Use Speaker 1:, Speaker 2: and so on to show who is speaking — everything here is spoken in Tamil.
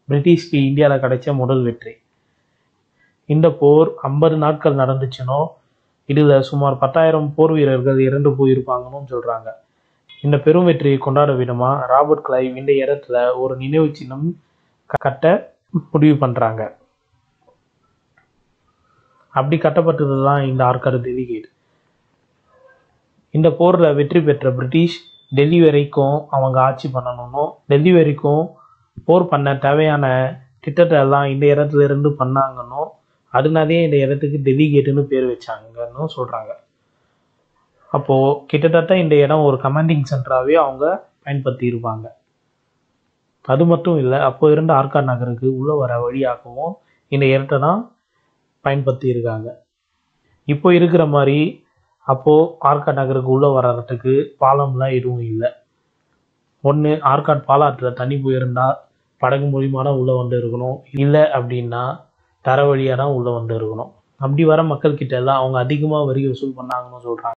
Speaker 1: பிரிட்டிஷ்க்கு இந்தியாவில் கிடைச்ச முதல் வெற்றி இந்த போர் ஐம்பது நாட்கள் நடந்துச்சுனோ இதில் சுமார் பத்தாயிரம் போர் வீரர்கள் இறந்து போயிருப்பாங்கன்னு சொல்கிறாங்க இந்த பெரும் வெற்றியை கொண்டாட விதமா ராபர்ட் கிளைவ் இந்த இடத்துல ஒரு நினைவு சின்னம் கட்ட முடிவு பண்ணுறாங்க அப்படி கட்டப்பட்டது தான் இந்த ஆற்காடு டெலிகேட் இந்த போரில் வெற்றி பெற்ற பிரிட்டிஷ் டெல்லி வரைக்கும் அவங்க ஆட்சி பண்ணணும்னோ டெல்லி வரைக்கும் போர் பண்ண தேவையான திட்டத்தை எல்லாம் இந்த இடத்துல இருந்து பண்ணாங்கன்னோ அதனாலே இந்த இடத்துக்கு டெல்லி கேட்டுன்னு பேர் வச்சாங்கன்னு சொல்கிறாங்க அப்போது கிட்டத்தட்ட இந்த இடம் ஒரு கமாண்டிங் சென்டராகவே அவங்க பயன்படுத்தி இருப்பாங்க அது மட்டும் இல்லை அப்போ இருந்த ஆற்காடு நகருக்கு உள்ளே வர வழியாகவும் இந்த இடத்த தான் பயன்படுத்தி இருக்காங்க இப்போ இருக்கிற மாதிரி அப்போது ஆற்காடு நகருக்கு உள்ளே வர்றதுக்கு பாலம்லாம் எதுவும் இல்லை ஒன்று ஆற்காடு பாலாற்றில் தண்ணி போயிருந்தா படகு மூலியமாக தான் உள்ளே வந்து இருக்கணும் இல்லை அப்படின்னா தர வழியாக தான் உள்ளே வந்து இருக்கணும் அப்படி வர மக்கள்கிட்ட எல்லாம் அவங்க அதிகமாக வரி வசூல் பண்ணாங்கன்னு சொல்கிறாங்க